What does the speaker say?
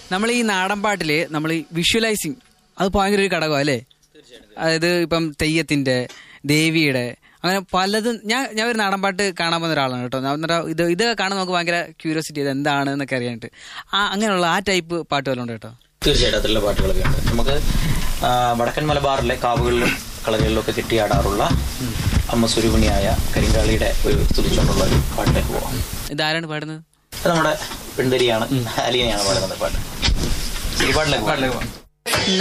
നമ്മൾ ഈ നാടൻ പാട്ടില് നമ്മൾ ഈ വിഷ്വലൈസിങ് അത് ഭയങ്കര ഒരു ഘടകം അല്ലേ അതായത് ഇപ്പം തെയ്യത്തിന്റെ ദേവിയുടെ അങ്ങനെ പലതും ഞാൻ ഞാൻ ഒരു നാടൻ പാട്ട് കാണാൻ പോകുന്ന ഒരാളാണ് കേട്ടോ ഞാൻ എന്നിട്ട് ഇത് ഇത് കാണാൻ നമുക്ക് ഭയങ്കര ക്യൂരിയോസിറ്റി ഇത് എന്താണ് എന്നൊക്കെ അറിയാനായിട്ട് ആ അങ്ങനെയുള്ള ആ ടൈപ്പ് പാട്ട് വല്ലതും ഉണ്ട് കേട്ടോ തീർച്ചയായിട്ടും അതിലുള്ള പാട്ടുകളൊക്കെ ഉണ്ട് നമുക്ക് ആ, വടക്കൻ മലബാറിലെ കാവുകളിലും കളകളിലും ഒക്കെ കെട്ടിയാടാറുള്ള അമ്മ സുരുമണിയായ കരിങ്കാളിയുടെ ഒരു സ്തുതിച്ചുകൊണ്ടുള്ള ഒരു പാട്ടിലേക്ക് പോവാം ഇതാരാണ് പാടുന്നത് അത് നമ്മുടെ പെൺതരിയാണ് അലീനയാണ് പാടുന്നത് പാട്ട് ഈ പാട്ടിലേക്ക് പോവാം.